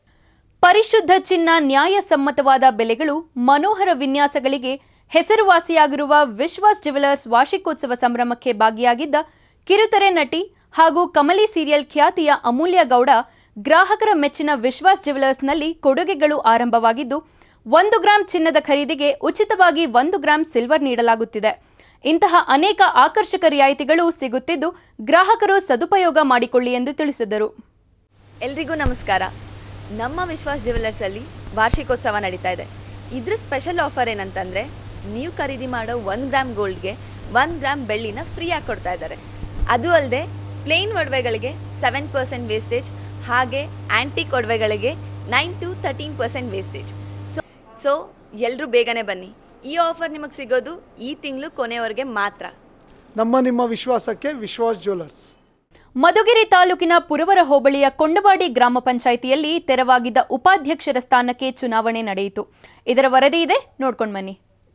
Speaker 1: ಪರಿಶುದ್ಧ ಚಿನ್ನ ನ್ಯಾಯಸಮ್ಮತವಾದ ಬೆಲೆಗಳು ಮನೋಹರ ವಿನ್ಯಾಸಗಳಿಗೆ ಹೆಸರುವಾಸಿಯಾಗಿರುವ ವಿಶ್ವಾಸ್ ಜ್ಯುವೆಲರ್ಸ್ ವಾರ್ಷಿಕೋತ್ಸವ ಸಂಭ್ರಮಕ್ಕೆ ಭಾಗಿಯಾಗಿದ್ದ ಕಿರುತೆರೆ ನಟಿ ಹಾಗೂ ಕಮಲಿ ಸೀರಿಯಲ್ ಖ್ಯಾತಿಯ ಅಮೂಲ್ಯ ಗೌಡ ಗ್ರಾಹಕರ ಮೆಚ್ಚಿನ ವಿಶ್ವಾಸ್ ಜ್ಯುವೆಲರ್ಸ್ನಲ್ಲಿ ಕೊಡುಗೆಗಳು ಆರಂಭವಾಗಿದ್ದು ಒಂದು ಗ್ರಾಂ ಚಿನ್ನದ ಖರೀದಿಗೆ ಉಚಿತವಾಗಿ ಒಂದು ಗ್ರಾಂ ಸಿಲ್ವರ್ ನೀಡಲಾಗುತ್ತಿದೆ ಇಂತಹ ಅನೇಕ ಆಕರ್ಷಕ ರಿಯಾಯಿತಿಗಳು ಸಿಗುತ್ತಿದ್ದು ಗ್ರಾಹಕರು ಸದುಪಯೋಗ ಮಾಡಿಕೊಳ್ಳಿ ಎಂದು ತಿಳಿಸಿದರು
Speaker 11: ಎಲ್ರಿಗೂ ನಮಸ್ಕಾರ ನಮ್ಮ ವಿಶ್ವಾಸ್ ಜ್ಯುವೆಲರ್ಸಲ್ಲಿ ವಾರ್ಷಿಕೋತ್ಸವ ನಡೀತಾ ಇದೆ ಇದ್ರ ಸ್ಪೆಷಲ್ ಆಫರ್ ಏನಂತಂದರೆ ನೀವು ಖರೀದಿ ಮಾಡೋ ಒಂದು ಗ್ರಾಮ್ ಗೋಲ್ಡ್ಗೆ ಒನ್ ಗ್ರಾಮ್ ಬೆಳ್ಳಿನ ಫ್ರೀಯಾಗಿ ಕೊಡ್ತಾ ಇದ್ದಾರೆ ಅದು ಅಲ್ಲದೆ ಪ್ಲೇನ್ ಒಡವೆಗಳಿಗೆ ಸೆವೆನ್ ಪರ್ಸೆಂಟ್ ವೇಸ್ಟೇಜ್ ಹಾಗೆ ಆ್ಯಂಟಿಕ್ ಒಡವೆಗಳಿಗೆ nine to thirteen percent wastage so so ಎಲ್ಲರೂ ಬೇಗನೆ ಬನ್ನಿ ಈ ಆಫರ್ ನಿಮಗೆ ಸಿಗೋದು ಈ ತಿಂಗಳು ಕೊನೆವರೆಗೆ ಮಾತ್ರ
Speaker 5: ನಮ್ಮ ನಿಮ್ಮ ವಿಶ್ವಾಸಕ್ಕೆ ವಿಶ್ವಾಸ್ ಜ್ಯುವೆಲರ್ಸ್
Speaker 1: ಮಧುಗಿರಿ ತಾಲೂಕಿನ ಪುರವರ ಹೋಬಳಿಯ ಕೊಂಡವಾಡಿ ಗ್ರಾಮ ಪಂಚಾಯಿತಿಯಲ್ಲಿ ತೆರವಾಗಿದ್ದ ಉಪಾಧ್ಯಕ್ಷರ ಸ್ಥಾನಕ್ಕೆ ಚುನಾವಣೆ ನಡೆಯಿತು ಇದರ ವರದಿ ಇದೆ ನೋಡ್ಕೊಂಡು ಬನ್ನಿ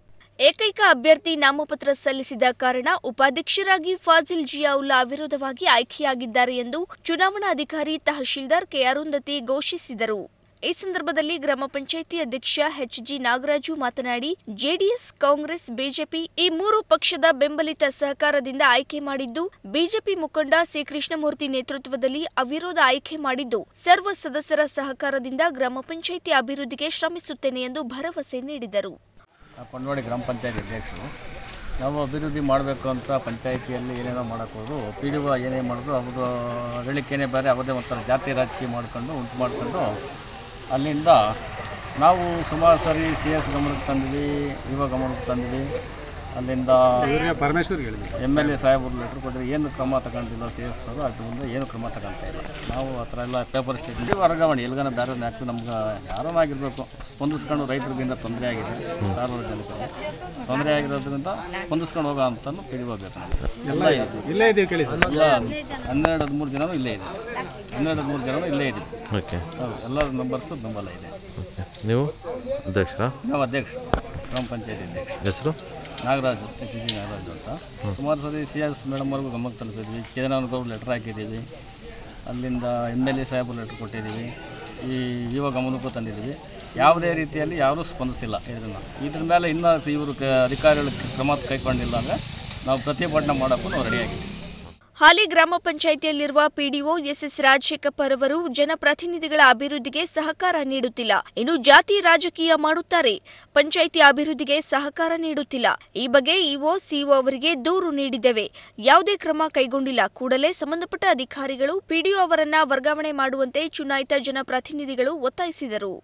Speaker 12: ಏಕೈಕ ಅಭ್ಯರ್ಥಿ ನಾಮಪತ್ರ ಸಲ್ಲಿಸಿದ ಕಾರಣ ಉಪಾಧ್ಯಕ್ಷರಾಗಿ ಫಾಜಿಲ್ ಜಿಯಾವುಲ್ಲಾ ಅವಿರೋಧವಾಗಿ ಆಯ್ಕೆಯಾಗಿದ್ದಾರೆ ಎಂದು ಚುನಾವಣಾಧಿಕಾರಿ ತಹಶೀಲ್ದಾರ್ ಕೆ ಅರುಂಧತಿ ಘೋಷಿಸಿದರು ಈ ಸಂದರ್ಭದಲ್ಲಿ ಗ್ರಾಮ ಪಂಚಾಯಿತಿ ಅಧ್ಯಕ್ಷ ಎಚ್ ಜಿ ನಾಗರಾಜು ಮಾತನಾಡಿ ಜೆಡಿಎಸ್ ಕಾಂಗ್ರೆಸ್ ಬಿಜೆಪಿ ಈ ಮೂರು ಪಕ್ಷದ ಬೆಂಬಲಿತ ಸಹಕಾರದಿಂದ ಆಯ್ಕೆ ಮಾಡಿದ್ದು ಬಿಜೆಪಿ ಮುಖಂಡ ಸಿ ಕೃಷ್ಣಮೂರ್ತಿ ನೇತೃತ್ವದಲ್ಲಿ ಅವಿರೋಧ ಆಯ್ಕೆ ಮಾಡಿದ್ದು ಸರ್ವ ಸದಸ್ಯರ ಸಹಕಾರದಿಂದ ಗ್ರಾಮ ಪಂಚಾಯಿತಿ ಅಭಿವೃದ್ಧಿಗೆ ಶ್ರಮಿಸುತ್ತೇನೆ ಎಂದು ಭರವಸೆ ನೀಡಿದರು
Speaker 13: ಕೊಂಡವಾಡಿ ಗ್ರಾಮ ಪಂಚಾಯತ್ ಅಧ್ಯಕ್ಷರು ನಾವು ಅಭಿವೃದ್ಧಿ ಮಾಡಬೇಕು ಅಂತ ಪಂಚಾಯಿತಿಯಲ್ಲಿ ಏನೇನೋ ಮಾಡೋಕ್ಕೆ ಹೋದ್ರು ಪಿ ಡಿ ಒ ಏನೇ ಮಾಡಿದ್ರು ಅವ್ರದ್ದು ಹೇಳಿಕೆನೇ ಬೇರೆ ಅವರದೇ ಒಂಥರ ಜಾತಿ ರಾಜಕೀಯ ಮಾಡ್ಕೊಂಡು ಉಂಟು ಮಾಡ್ಕೊಂಡು ಅಲ್ಲಿಂದ ನಾವು ಸುಮಾರು ಸರಿ ಸಿ ಎಸ್ ಗಮನಕ್ಕೆ ತಂದ್ವಿ ಇವಾಗ ಗಮನಕ್ಕೆ ತಂದ್ವಿ ಅಲ್ಲಿಂದ
Speaker 14: ಪರಮೇಶ್ವರ್
Speaker 13: ಎಮ್ ಎಲ್ ಎ ಸಾಹೇಬರು ಲೆಟ್ರ್ ಕೊಟ್ಟರೆ ಏನು ಕ್ರಮ ತಗೊಂಡಿಲ್ಲ ಸಿ ಎಸ್ ಅವರು ಅದ್ರ ಮುಂದೆ ಏನು ಕ್ರಮ ತಗೊಂತ ಇಲ್ಲ ನಾವು ಆ ಥರ ಎಲ್ಲ ಪೇಪರ್ ಸ್ಟೇಟ್ಮೆಂಟ್ ವರ್ಗಾವಣೆ ಎಲ್ಗನ ಬೇರೆ ಹಾಕಿ ನಮ್ಗೆ ಯಾರೋ ಆಗಿರಬೇಕು ಸ್ಪಂದಿಸ್ಕೊಂಡು ರೈತರಿಗಿಂದ ತೊಂದರೆ ಆಗಿದೆ ಸಾರ್ವಜನಿಕರಿಗೆ ತೊಂದರೆ ಆಗಿರೋದ್ರಿಂದ ಸ್ಪಂದಿಸ್ಕೊಂಡು ಹೋಗೋ ಅಂತಲೂ ತಿಳಿಬೇಕು ಎಲ್ಲ ಇದೆ
Speaker 14: ಇಲ್ಲೇ ಇದೀವಿ ಕೇಳಿ ಸರ್.
Speaker 13: ಎಲ್ಲ ಹನ್ನೆರಡು ಹದಿಮೂರು ಜನನೂ ಇಲ್ಲೇ ಇದೆ ಹನ್ನೆರಡು ಹದಿಮೂರು ಜನನೂ ಇಲ್ಲೇ ಇದೆ
Speaker 15: ಓಕೆ
Speaker 13: ಹೌದು ಎಲ್ಲರ ನಂಬರ್ಸು ಬೆಂಬಲ ಇದೆ
Speaker 15: ನೀವು ಅಧ್ಯಕ್ಷರಾ
Speaker 13: ನಾವು ಅಧ್ಯಕ್ಷ ಗ್ರಾಮ ಪಂಚಾಯತಿ ಅಧ್ಯಕ್ಷ
Speaker 15: ಹೆಸರು
Speaker 13: ನಾಗರಾಜು ಎಚ್ ಜಿ ನಾಗರಾಜು ಅಂತ ಸುಮಾರು ಸರಿ ಸಿ ಎಸ್ ಮೇಡಮ್ ಅವ್ರಿಗೂ ಗಮನಕ್ಕೆ ತಲುಪಿದ್ವಿ ಚೇತನವ್ರಿಗೂ ಲೆಟ್ರ್ ಹಾಕಿದ್ದೀವಿ ಅಲ್ಲಿಂದ ಎಮ್ ಎಲ್ ಎ ಸಾಹೇಬರು ಲೆಟ್ರ್ ಕೊಟ್ಟಿದ್ದೀವಿ ಈ ಯುವ ಗಮನಕ್ಕೂ ತಂದಿದ್ದೀವಿ ಯಾವುದೇ ರೀತಿಯಲ್ಲಿ ಯಾರೂ ಸ್ಪಂದಿಸಿಲ್ಲ ಇದನ್ನು ಇದ್ರ ಮೇಲೆ ಇನ್ನೂ ಇವರು ಕ ಅಧಿಕಾರಿಗಳು ಕ್ರಮ ಕೈಗೊಂಡಿಲ್ಲ ಅಂದರೆ ನಾವು ಪ್ರತಿಭಟನೆ ಮಾಡೋಕ್ಕೂ ನಾವು ರೆಡಿಯಾಗಿದ್ದೀವಿ
Speaker 12: ಹಾಲಿ ಗ್ರಾಮ ಪಂಚಾಯಿತಿಯಲ್ಲಿರುವ ಪಿಡಿಒ ಎಸ್ಎಸ್ ರಾಜಶೇಖರ್ ಅವರು ಜನಪ್ರತಿನಿಧಿಗಳ ಅಭಿವೃದ್ಧಿಗೆ ಸಹಕಾರ ನೀಡುತ್ತಿಲ್ಲ ಇನ್ನು ಜಾತಿ ರಾಜಕೀಯ ಮಾಡುತ್ತಾರೆ ಪಂಚಾಯಿತಿ ಅಭಿವೃದ್ಧಿಗೆ ಸಹಕಾರ ನೀಡುತ್ತಿಲ್ಲ ಈ ಬಗ್ಗೆ ಇಒ ಸಿಒ ಅವರಿಗೆ ದೂರು ನೀಡಿದ್ದೇವೆ ಯಾವುದೇ ಕ್ರಮ ಕೈಗೊಂಡಿಲ್ಲ ಕೂಡಲೇ ಸಂಬಂಧಪಟ್ಟ ಅಧಿಕಾರಿಗಳು ಪಿಡಿಒ ಅವರನ್ನ ವರ್ಗಾವಣೆ ಮಾಡುವಂತೆ ಚುನಾಯಿತ ಜನಪ್ರತಿನಿಧಿಗಳು ಒತ್ತಾಯಿಸಿದರು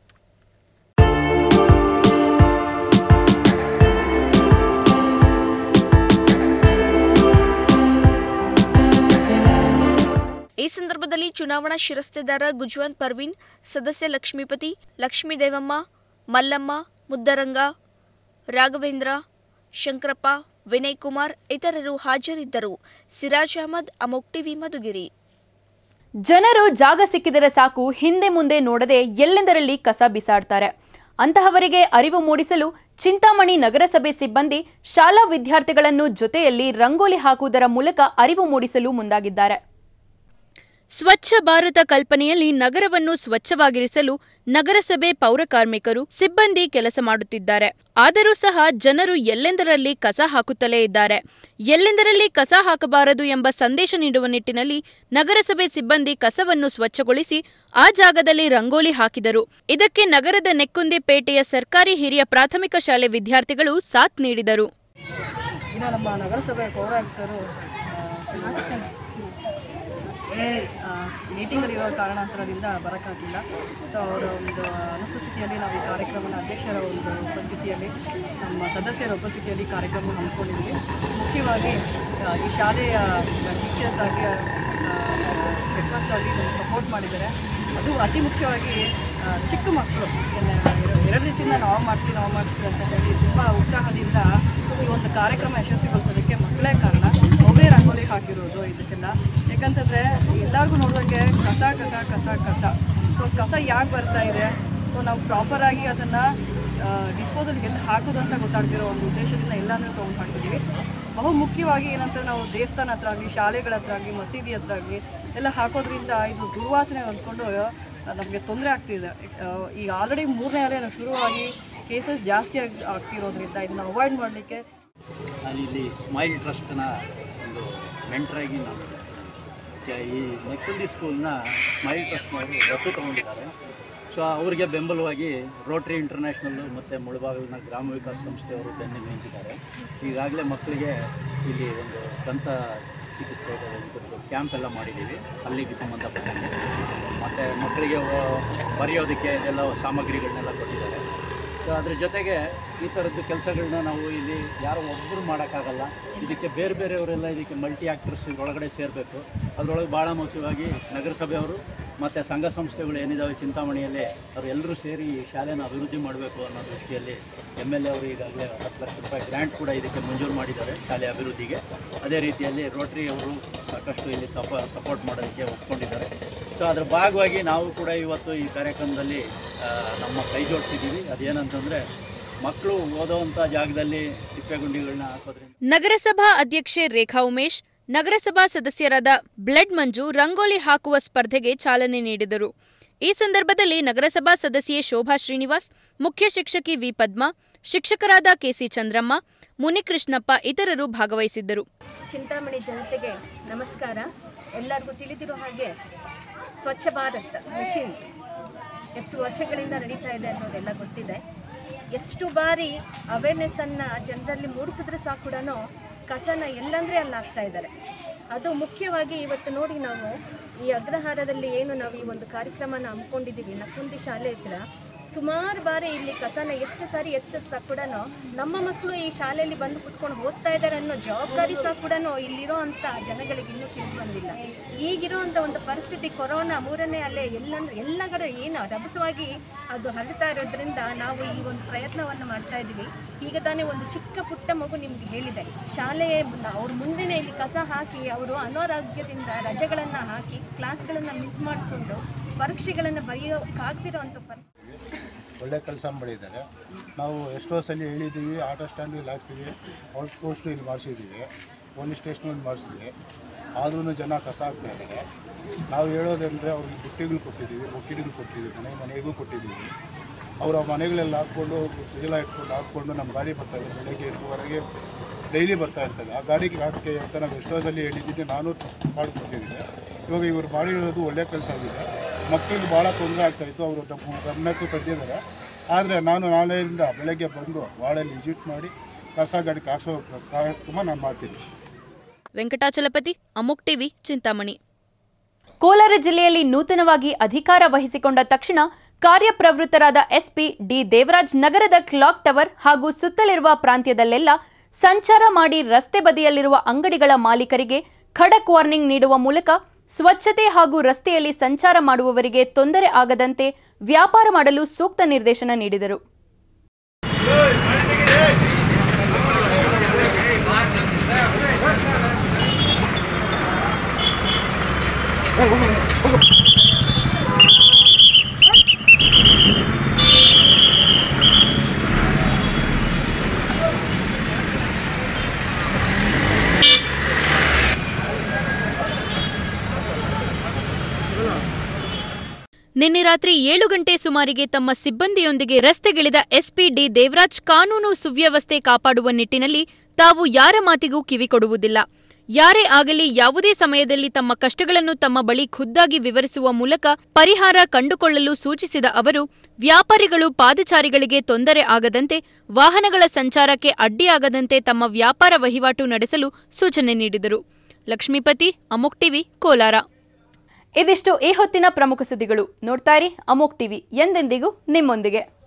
Speaker 12: ಈ ಸಂದರ್ಭದಲ್ಲಿ ಚುನಾವಣಾ ಶಿರಸ್ತೆದಾರ ಗುಜ್ವಾನ್ ಪರ್ವೀನ್ ಸದಸ್ಯ ಲಕ್ಷ್ಮೀಪತಿ ಲಕ್ಷ್ಮೀದೇವಮ್ಮ ಮಲ್ಲಮ್ಮ ಮುದ್ದರಂಗ ರಾಘವೇಂದ್ರ ಶಂಕರಪ್ಪ ವಿನಯ್ ಕುಮಾರ್ ಇತರರು ಹಾಜರಿದ್ದರು ಸಿರಾಜ್ ಅಹಮದ್ ಅಮೋಕ್ ಟಿವಿ ಮಧುಗಿರಿ
Speaker 1: ಜನರು ಜಾಗ ಸಿಕ್ಕಿದರೆ ಸಾಕು ಹಿಂದೆ ಮುಂದೆ ನೋಡದೆ ಎಲ್ಲೆಂದರಲ್ಲಿ ಕಸ ಬಿಸಾಡ್ತಾರೆ ಅಂತಹವರಿಗೆ ಅರಿವು ಮೂಡಿಸಲು ಚಿಂತಾಮಣಿ ನಗರಸಭೆ ಸಿಬ್ಬಂದಿ ಶಾಲಾ ವಿದ್ಯಾರ್ಥಿಗಳನ್ನು ಜೊತೆಯಲ್ಲಿ ರಂಗೋಲಿ ಹಾಕುವುದರ ಮೂಲಕ ಅರಿವು ಮೂಡಿಸಲು ಮುಂದಾಗಿದ್ದಾರೆ ಸ್ವಚ್ಛ ಭಾರತ ಕಲ್ಪನೆಯಲ್ಲಿ ನಗರವನ್ನು ಸ್ವಚ್ಛವಾಗಿರಿಸಲು ನಗರಸಭೆ ಪೌರ ಕಾರ್ಮಿಕರು ಸಿಬ್ಬಂದಿ ಕೆಲಸ ಮಾಡುತ್ತಿದ್ದಾರೆ ಆದರೂ ಸಹ ಜನರು ಎಲ್ಲೆಂದರಲ್ಲಿ ಕಸ ಹಾಕುತ್ತಲೇ ಇದ್ದಾರೆ ಎಲ್ಲೆಂದರಲ್ಲಿ ಕಸ ಹಾಕಬಾರದು ಎಂಬ ಸಂದೇಶ ನೀಡುವ ನಿಟ್ಟಿನಲ್ಲಿ ನಗರಸಭೆ ಸಿಬ್ಬಂದಿ ಕಸವನ್ನು ಸ್ವಚ್ಛಗೊಳಿಸಿ ಆ ಜಾಗದಲ್ಲಿ ರಂಗೋಲಿ ಹಾಕಿದರು ಇದಕ್ಕೆ ನಗರದ ನೆಕ್ಕುಂದಿ ಪೇಟೆಯ ಸರ್ಕಾರಿ ಹಿರಿಯ ಪ್ರಾಥಮಿಕ ಶಾಲೆ ವಿದ್ಯಾರ್ಥಿಗಳು ಸಾಥ್ ನೀಡಿದರು
Speaker 15: ಇನ್ನು ನಮ್ಮ ನಗರಸಭೆ ಪೌರಾಯುಕ್ತರು ಮೀಟಿಂಗಲ್ಲಿರೋ ಕಾರಣಾಂತರದಿಂದ ಬರೋಕ್ಕಾಗಲಿಲ್ಲ ಸೊ ಅವರ ಒಂದು ಅನುಪಸ್ಥಿತಿಯಲ್ಲಿ ನಾವು ಈ ಕಾರ್ಯಕ್ರಮನ ಅಧ್ಯಕ್ಷರ ಒಂದು ಉಪಸ್ಥಿತಿಯಲ್ಲಿ ನಮ್ಮ ಸದಸ್ಯರ ಉಪಸ್ಥಿತಿಯಲ್ಲಿ ಕಾರ್ಯಕ್ರಮ ಹಮ್ಮಿಕೊಂಡಿದ್ವಿ ಮುಖ್ಯವಾಗಿ ಆ, ಈ ಶಾಲೆಯ ಟೀಚರ್ಸ್ ಆಗಿ ರಿಕ್ವೆಸ್ಟ್ ಆಗಿ ನಮ್ಗೆ ಸಪೋರ್ಟ್ ಮಾಡಿದ್ದಾರೆ ಅದು ಅತಿ ಮುಖ್ಯವಾಗಿ ಆ, ಚಿಕ್ಕ ಮಕ್ಕಳು ಎರಡು ದಿವಸದಿಂದ ನಾವು ಮಾಡ್ತೀವಿ ನಾವು ಮಾಡ್ತೀವಿ ಅಂತ ಹೇಳಿ ತುಂಬ ಉತ್ಸಾಹದಿಂದ ಈ ಒಂದು ಕಾರ್ಯಕ್ರಮ ಯಶಸ್ವಿಗೊಳಿಸೋದಕ್ಕೆ ಮಕ್ಕಳೇ ಕಾರಣ ಅವರೇ ರಂಗೋಲಿ ಹಾಕಿರೋದು ಇದಕ್ಕೆಲ್ಲ ಯಾಕಂತಂದರೆ ಎಲ್ಲರಿಗೂ ನೋಡುವಾಗೆ ಕಸ ಕಸ ಕಸ ಕಸ ಸೊ ಕಸ ಯಾಕೆ ಬರ್ತಾ ಇದೆ ಸೊ ನಾವು ಪ್ರಾಪರಾಗಿ ಅದನ್ನು ಡಿಸ್ಪೋಸಲ್ಗೆ ಎಲ್ಲಿ ಹಾಕೋದು ಅಂತ ಗೊತ್ತಾಗ್ತಿರೋ ಒಂದು ಉದ್ದೇಶದಿಂದ ಎಲ್ಲಾನು ತೊಗೊಂಡು ಹಾಕಿದ್ದೀವಿ ಬಹು ಮುಖ್ಯವಾಗಿ ಏನಂತ ನಾವು ದೇವಸ್ಥಾನ ಹತ್ರ ಆಗಲಿ ಶಾಲೆಗಳ ಹತ್ರ ಆಗಲಿ ಮಸೀದಿ ಹತ್ರ ಆಗಲಿ ಎಲ್ಲ ಹಾಕೋದ್ರಿಂದ ಇದು ದುರ್ವಾಸನೆ ಅಂದ್ಕೊಂಡು ನಮಗೆ ತೊಂದರೆ ಆಗ್ತಿದೆ ಆ, ಈಗ ಆಲ್ರೆಡಿ ಮೂರನೇ ಅಲೆ ಶುರುವಾಗಿ ಕೇಸಸ್ ಜಾಸ್ತಿ ಆಗಿ ಆಗ್ತಿರೋದ್ರಿಂದ ಇದನ್ನ ಅವಾಯ್ಡ್ ಮಾಡಲಿಕ್ಕೆ
Speaker 16: ನಾನು ಇಲ್ಲಿ ಸ್ಮೈಲ್ ಟ್ರಸ್ಟ್ನ ಒಂದು ಮೆಂಟ್ರಾಗಿ ನಾನು ಕೆ- ಈ ನೆಕ್ಕುಂದಿ ಸ್ಕೂಲ್ನ ಸ್ಮೈಲ್ ಟ್ರಸ್ಟ್ನವರು ದತ್ತು ತಗೊಂಡಿದ್ದಾರೆ ಸೊ ಅವರಿಗೆ ಬೆಂಬಲವಾಗಿ ರೋಟ್ರಿ ಇಂಟರ್ನ್ಯಾಷನಲ್ಲು ಮತ್ತು ಮುಳಬಾಗಿಲಿನ ಗ್ರಾಮ ವಿಕಾಸ ಸಂಸ್ಥೆಯವರು ಬೆನ್ನಿಗೆ ನಿಂತಿದ್ದಾರೆ ಈಗಾಗಲೇ ಮಕ್ಕಳಿಗೆ ಇಲ್ಲಿ ಒಂದು ದಂತ ಚಿಕಿತ್ಸೆ ಇದ್ರದ್ದು ಕ್ಯಾಂಪ್ ಎಲ್ಲ ಮಾಡಿದ್ದೀವಿ ಅಲ್ಲಿಗೆ ಸಂಬಂಧಪಟ್ಟಂಗೆ ಮತ್ತು ಮಕ್ಕಳಿಗೆ ಓ- ಬರೆಯೋದಕ್ಕೆ ಇದೆಲ್ಲ ಸಾಮಗ್ರಿಗಳನ್ನೆಲ್ಲ ಕೊಟ್ಟಿದ್ದಾರೆ ಸೊ ಅದ್ರ ಜೊತೆಗೆ ಈ ಥರದ್ದು ಕೆಲಸಗಳನ್ನ ನಾವು ಇಲ್ಲಿ ಯಾರೋ ಒಬ್ಬರು ಮಾಡೋಕ್ಕಾಗಲ್ಲ ಇದಕ್ಕೆ ಬೇರೆ ಬೇರೆಯವರೆಲ್ಲ ಇದಕ್ಕೆ ಮಲ್ಟಿ ಆ್ಯಕ್ಟರ್ಸ್ ಒಳಗಡೆ ಸೇರಬೇಕು ಅದರೊಳಗೆ ಭಾಳ ಮುಖ್ಯವಾಗಿ ನಗರಸಭೆಯವರು ಮತ್ತು ಸಂಘ ಸಂಸ್ಥೆಗಳು ಏನಿದ್ದಾವೆ ಚಿಂತಾಮಣಿಯಲ್ಲಿ ಅವರು ಎಲ್ಲರೂ ಸೇರಿ ಈ ಶಾಲೆನ ಅಭಿವೃದ್ಧಿ ಮಾಡಬೇಕು ಅನ್ನೋ ದೃಷ್ಟಿಯಲ್ಲಿ ಎಮ್ ಎಲ್ ಎ ಅವರು ಈಗಾಗಲೇ ಹತ್ತು ಲಕ್ಷ ರೂಪಾಯಿ ಗ್ರ್ಯಾಂಟ್ ಕೂಡ ಇದಕ್ಕೆ ಮಂಜೂರು ಮಾಡಿದ್ದಾರೆ ಶಾಲೆ ಅಭಿವೃದ್ಧಿಗೆ ಅದೇ ರೀತಿಯಲ್ಲಿ ರೋಟ್ರಿ ಅವರು ಸಾಕಷ್ಟು ಇಲ್ಲಿ ಸಪ ಸಪೋರ್ಟ್ ಮಾಡೋದಕ್ಕೆ ಒಪ್ಕೊಂಡಿದ್ದಾರೆ ಸೊ ಅದರ ಭಾಗವಾಗಿ ನಾವು ಕೂಡ ಇವತ್ತು ಈ ಕಾರ್ಯಕ್ರಮದಲ್ಲಿ ಆ, ನಮ್ಮ ಕೈ ಜೋಡಿಸಿದ್ದೀವಿ ಅದೇನಂತಂದರೆ ಮಕ್ಕಳು ಓದೋವಂಥ ಜಾಗದಲ್ಲಿ ತಿಪ್ಪೆಗುಂಡಿಗಳನ್ನ ಹಾಕೋದ್ರಿಂದ
Speaker 1: ನಗರಸಭಾ ಅಧ್ಯಕ್ಷೆ ರೇಖಾ ಉಮೇಶ್ ನಗರಸಭಾ ಸದಸ್ಯರಾದ ಬ್ಲಡ್ ಮಂಜು ರಂಗೋಲಿ ಹಾಕುವ ಸ್ಪರ್ಧೆಗೆ ಚಾಲನೆ ನೀಡಿದರು ಈ ಸಂದರ್ಭದಲ್ಲಿ ನಗರಸಭಾ ಸದಸ್ಯೆ ಶೋಭಾ ಶ್ರೀನಿವಾಸ್ ಮುಖ್ಯ ಶಿಕ್ಷಕಿ ವಿ ಪದ್ಮಾ ಶಿಕ್ಷಕರಾದ ಕೆಸಿ ಚಂದ್ರಮ್ಮ ಮುನಿಕೃಷ್ಣಪ್ಪ ಇತರರು ಭಾಗವಹಿಸಿದ್ದರು
Speaker 17: ಚಿಂತಾಮಣಿ ಜನತೆಗೆ ನಮಸ್ಕಾರ ಎಲ್ಲರಿಗೂ ತಿಳಿದಿರೋ ಹಾಗೆ ಸ್ವಚ್ಛ ಭಾರತ್ ಮಿಷನ್ ಎಷ್ಟು ವರ್ಷಗಳಿಂದ ನಡೀತಾ ಇದೆ ಅನ್ನೋದೆಲ್ಲ ಗೊತ್ತಿದೆ ಎಷ್ಟು ಬಾರಿ ಅವೇರ್ನೆಸ್ಸನ್ನು ಜನರಲ್ಲಿ ಮೂಡಿಸಿದ್ರೆ ಸಾಕು ಕೂಡ ಕಸನ ಎಲ್ಲಂದ್ರೆ ಅಲ್ಲಿ ಹಾಕ್ತಾ ಇದ್ದಾರೆ ಅದು ಮುಖ್ಯವಾಗಿ ಇವತ್ತು ನೋಡಿ ನಾವು ಈ ಅಗ್ರಹಾರದಲ್ಲಿ ಏನು ನಾವು ಈ ಒಂದು ಕಾರ್ಯಕ್ರಮನ ಹಮ್ಮಿಕೊಂಡಿದ್ದೀವಿ ನಕ್ಕುಂದಿ ಶಾಲೆ ಹತ್ರ ಸುಮಾರು ಬಾರಿ ಇಲ್ಲಿ ಕಸನ ಎಷ್ಟು ಸಾರಿ ಎತ್ಸಿದ್ ಕೂಡ ನಮ್ಮ ಮಕ್ಕಳು ಈ ಶಾಲೆಯಲ್ಲಿ ಬಂದು ಕುತ್ಕೊಂಡು ಓದ್ತಾ ಇದ್ದಾರೆ ಅನ್ನೋ ಜವಾಬ್ದಾರಿ ಸಹ ಕೂಡ ಇಲ್ಲಿರೋ ಅಂಥ ಜನಗಳಿಗೆ ಇನ್ನೂ ತಿಳಿದು ಬಂದಿಲ್ಲ ಈಗಿರೋ ಅಂಥ ಒಂದು ಪರಿಸ್ಥಿತಿ ಕೊರೋನಾ ಮೂರನೇ ಅಲೆ ಎಲ್ಲಂದ್ರೆ ಎಲ್ಲ ಕಡೆ ಏನು ರಭಸವಾಗಿ ಅದು ಹರಡ್ತಾ ಇರೋದ್ರಿಂದ ನಾವು ಈ ಒಂದು ಪ್ರಯತ್ನವನ್ನು ಮಾಡ್ತಾ ಇದ್ದೀವಿ ಈಗ ತಾನೇ ಒಂದು ಚಿಕ್ಕ ಪುಟ್ಟ ಮಗು ನಿಮ್ಗೆ ಹೇಳಿದೆ ಶಾಲೆ ಅವ್ರ ಮುಂದೆನೇ ಇಲ್ಲಿ ಕಸ ಹಾಕಿ ಅವರು ಅನಾರೋಗ್ಯದಿಂದ ರಜೆಗಳನ್ನು ಹಾಕಿ ಕ್ಲಾಸ್ಗಳನ್ನು ಮಿಸ್ ಮಾಡಿಕೊಂಡು ಪರೀಕ್ಷೆಗಳನ್ನು ಬರೆಯೋಕ್ಕಾಗ್ತಿರೋ ಅಂಥ ಪರಿಸ್ಥಿತಿ
Speaker 18: ಒಳ್ಳೆ ಕೆಲಸ ಮಾಡಿದ್ದಾರೆ ನಾವು ಎಷ್ಟೋ ಸಲ ಹೇಳಿದ್ದೀವಿ ಆಟೋ ಸ್ಟ್ಯಾಂಡ್ ಇಲ್ಲಿ ಹಾಕ್ತೀವಿ ಔಟ್ ಪೋಸ್ಟು ಇಲ್ಲಿ ಮಾಡಿಸಿದ್ದೀವಿ ಪೊಲೀಸ್ ಸ್ಟೇಷನ್ ಇಲ್ಲಿ ಮಾಡಿಸಿದ್ವಿ ಆದ್ರೂ ಜನ ಕಸ ಹಾಕ್ತಾ ಇದ್ದಾರೆ ನಾವು ಹೇಳೋದಂದರೆ ಅವ್ರಿಗೆ ಬುಟ್ಟಿಗಳು ಕೊಟ್ಟಿದ್ದೀವಿ ಬುಟ್ಟಿಗಳು ಕೊಟ್ಟಿದ್ದೀವಿ ಮನೆ ಮನೆಗೂ ಕೊಟ್ಟಿದ್ದೀವಿ ಅವರ ಮನೆಗಳೆಲ್ಲ ಹಾಕ್ಕೊಂಡು ಚೀಲ ಇಟ್ಕೊಂಡು ಹಾಕ್ಕೊಂಡು ನಮ್ಮ ಗಾಡಿ ಬರ್ತಾ ಇದೆ ಬೆಳಗ್ಗೆ ಎಂಟುವರೆಗೆ ಡೈಲಿ ಬರ್ತಾ ಇರ್ತದೆ ಆ ಗಾಡಿಗೆ ಹಾಕಿ ಅಂತ ನಾವು ಎಷ್ಟೋ ಸಲ ಹೇಳಿದ್ದೀನಿ ನಾನು ಮಾಡಿಕೊಟ್ಟಿದ್ದೀನಿ ಇವಾಗ ಇವರು ಮಾಡಿರೋದು ಒಳ್ಳೆ ಕೆಲಸ ಆಗಿದೆ ಮಕ್ಕಳಿಗೆ ಭಾಳ ತೊಂದರೆ ಆಗ್ತಾಯಿತ್ತು ಅವರು ನಮ್ಮ ಗಮನಕ್ಕೂ ತಂದಿದ್ದಾರೆ ಆದರೆ ನಾನು ನಾಳೆಯಿಂದ ಬೆಳಗ್ಗೆ ಬಂದು ವಾರ್ಡಲ್ಲಿ ವಿಸಿಟ್ ಮಾಡಿ ಕಸ ಗಾಡಿಗೆ ಹಾಕ್ಸೋ ಕಾರ್ಯಕ್ರಮ ನಾನು ಮಾಡ್ತೀನಿ
Speaker 1: ವೆಂಕಟಾಚಲಪತಿ ಅಮುಕ್ ಟಿವಿ ಚಿಂತಾಮಣಿ ಕೋಲಾರ ಜಿಲ್ಲೆಯಲ್ಲಿ ನೂತನವಾಗಿ ಅಧಿಕಾರ ವಹಿಸಿಕೊಂಡ ತಕ್ಷಣ ಕಾರ್ಯಪ್ರವೃತ್ತರಾದ ಎಸ್ಪಿ ಡಿ ದೇವರಾಜ್ ನಗರದ ಕ್ಲಾಕ್ ಟವರ್ ಹಾಗೂ ಸುತ್ತಲಿರುವ ಪ್ರಾಂತ್ಯದಲ್ಲೆಲ್ಲ ಸಂಚಾರ ಮಾಡಿ ರಸ್ತೆ ಬದಿಯಲ್ಲಿರುವ ಅಂಗಡಿಗಳ ಮಾಲೀಕರಿಗೆ ಖಡಕ್ ವಾರ್ನಿಂಗ್ ನೀಡುವ ಮೂಲಕ ಸ್ವಚ್ಛತೆ ಹಾಗೂ ರಸ್ತೆಯಲ್ಲಿ ಸಂಚಾರ ಮಾಡುವವರಿಗೆ ತೊಂದರೆ ಆಗದಂತೆ ವ್ಯಾಪಾರ ಮಾಡಲು ಸೂಕ್ತ ನಿರ್ದೇಶನ ನೀಡಿದರು ನಿನ್ನೆ ರಾತ್ರಿ ಏಳು ಗಂಟೆ ಸುಮಾರಿಗೆ ತಮ್ಮ ಸಿಬ್ಬಂದಿಯೊಂದಿಗೆ ರಸ್ತೆಗಿಳಿದ ಎಸ್ಪಿ ಡಿ ದೇವರಾಜ್ ಕಾನೂನು ಸುವ್ಯವಸ್ಥೆ ಕಾಪಾಡುವ ನಿಟ್ಟಿನಲ್ಲಿ ತಾವು ಯಾರ ಮಾತಿಗೂ ಕಿವಿ ಕೊಡುವುದಿಲ್ಲ ಯಾರೇ ಆಗಲಿ ಯಾವುದೇ ಸಮಯದಲ್ಲಿ ತಮ್ಮ ಕಷ್ಟಗಳನ್ನು ತಮ್ಮ ಬಳಿ ಖುದ್ದಾಗಿ ವಿವರಿಸುವ ಮೂಲಕ ಪರಿಹಾರ ಕಂಡುಕೊಳ್ಳಲು ಸೂಚಿಸಿದ ಅವರು ವ್ಯಾಪಾರಿಗಳು ಪಾದಚಾರಿಗಳಿಗೆ ತೊಂದರೆ ಆಗದಂತೆ ವಾಹನಗಳ ಸಂಚಾರಕ್ಕೆ ಅಡ್ಡಿಯಾಗದಂತೆ ತಮ್ಮ ವ್ಯಾಪಾರ ವಹಿವಾಟು ನಡೆಸಲು ಸೂಚನೆ ನೀಡಿದರು ಲಕ್ಷ್ಮೀಪತಿ ಅಮುಕ್ ಟಿವಿ ಕೋಲಾರ ಇದಿಷ್ಟು ಈ ಹೊತ್ತಿನ ಪ್ರಮುಖ ಸುದ್ದಿಗಳು ನೋಡ್ತಾ ಇರಿ ಅಮೋಕ್ ಟಿವಿ ಎಂದೆಂದಿಗೂ ನಿಮ್ಮೊಂದಿಗೆ